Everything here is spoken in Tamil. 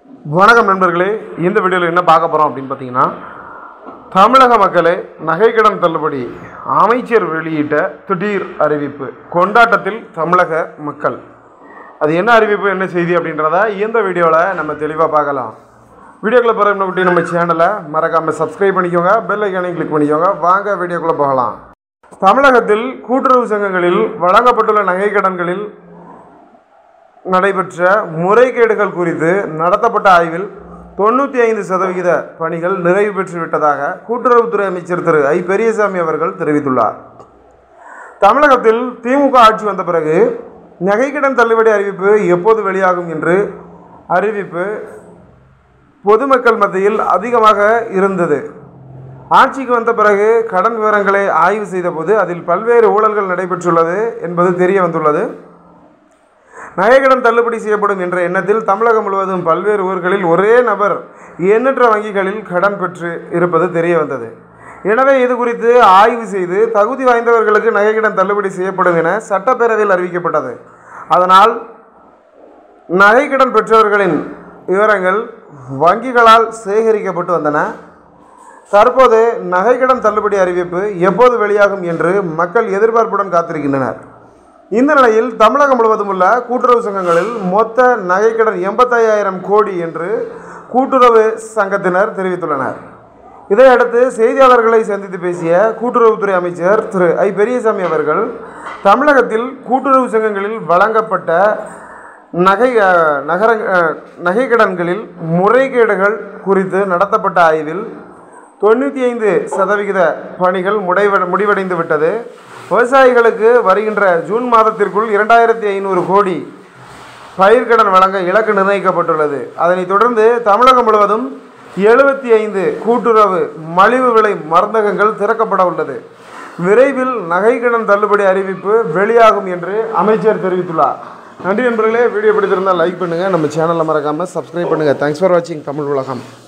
வணக்கம் நண்பர்களே இந்த வீடியோவில் என்ன பார்க்க போகிறோம் அப்படின்னு பார்த்தீங்கன்னா தமிழக மக்களே நகைக்கடன் தள்ளுபடி அமைச்சர் வெளியிட்ட திடீர் அறிவிப்பு கொண்டாட்டத்தில் தமிழக மக்கள் அது என்ன அறிவிப்பு என்ன செய்தி அப்படின்றத இந்த வீடியோவில் நம்ம தெளிவாக பார்க்கலாம் வீடியோக்குள்ளே போகிற முன்னாடி நம்ம சேனலை மறக்காமல் சப்ஸ்கிரைப் பண்ணிக்கோங்க பெல் ஐக்கானையும் கிளிக் பண்ணிக்கோங்க வாங்க வீடியோக்குள்ளே போகலாம் தமிழகத்தில் கூட்டுறவு சங்கங்களில் வழங்கப்பட்டுள்ள நகைக்கடன்களில் நடைபெற்ற முறைகேடுகள் குறித்து நடத்தப்பட்ட ஆய்வில் தொண்ணூற்றி ஐந்து சதவிகித பணிகள் நிறைவு பெற்று விட்டதாக கூட்டுறவுத்துறை அமைச்சர் திரு ஐ பெரியசாமி அவர்கள் தெரிவித்துள்ளார் தமிழகத்தில் திமுக ஆட்சி வந்த பிறகு நகைக்கடன் தள்ளுபடி அறிவிப்பு எப்போது வெளியாகும் என்று அறிவிப்பு பொதுமக்கள் மத்தியில் அதிகமாக இருந்தது ஆட்சிக்கு வந்த பிறகு கடன் விவரங்களை ஆய்வு செய்தபோது அதில் பல்வேறு ஊழல்கள் நடைபெற்றுள்ளது என்பது தெரிய வந்துள்ளது நகைக்கடன் தள்ளுபடி செய்யப்படும் என்ற எண்ணத்தில் தமிழகம் முழுவதும் பல்வேறு ஊர்களில் ஒரே நபர் எண்ணற்ற வங்கிகளில் கடன் பெற்று இருப்பது தெரிய வந்தது எனவே இது குறித்து ஆய்வு செய்து தகுதி வாய்ந்தவர்களுக்கு நகைக்கடன் தள்ளுபடி செய்யப்படும் என சட்டப்பேரவையில் அறிவிக்கப்பட்டது அதனால் நகைக்கடன் பெற்றவர்களின் விவரங்கள் வங்கிகளால் சேகரிக்கப்பட்டு வந்தன தற்போது நகைக்கடன் தள்ளுபடி அறிவிப்பு எப்போது வெளியாகும் என்று மக்கள் எதிர்பார்ப்புடன் காத்திருக்கின்றனர் இந்த நிலையில் தமிழகம் முழுவதும் உள்ள கூட்டுறவு சங்கங்களில் மொத்த நகைக்கடன் எண்பத்தையாயிரம் கோடி என்று கூட்டுறவு சங்கத்தினர் தெரிவித்துள்ளனர் இதையடுத்து செய்தியாளர்களை சந்தித்து பேசிய கூட்டுறவுத்துறை அமைச்சர் திரு ஐ பெரியசாமி அவர்கள் தமிழகத்தில் கூட்டுறவு சங்கங்களில் வழங்கப்பட்ட நகை அஹ், நகர அஹ், நகைக்கடன்களில் முறைகேடுகள் குறித்து நடத்தப்பட்ட ஆய்வில் தொண்ணூற்றி ஐந்து சதவிகித பணிகள் முடைவ முடிவடைந்து விட்டது விவசாயிகளுக்கு வருகின்ற ஜூன் மாதத்திற்குள் இரண்டாயிரத்தி ஐநூறு கோடி பயிர்க்கடன் வழங்க இலக்கு நிர்ணயிக்கப்பட்டுள்ளது அதனைத் தொடர்ந்து தமிழகம் முழுவதும் எழுபத்தி ஐந்து கூட்டுறவு மலிவு விலை மருந்தகங்கள் திறக்கப்பட உள்ளது விரைவில் நகைக்கடன் தள்ளுபடி அறிவிப்பு வெளியாகும் என்று அமைச்சர் தெரிவித்துள்ளார் நன்றி நண்பர்களே வீடியோ பிடித்திருந்தால் லைக் பண்ணுங்கள் நம்ம சேனலை மறக்காமல் சப்ஸ்கிரைப் பண்ணுங்கள் தேங்க்ஸ் ஃபார் வாட்சிங் தமிழ் உலகம்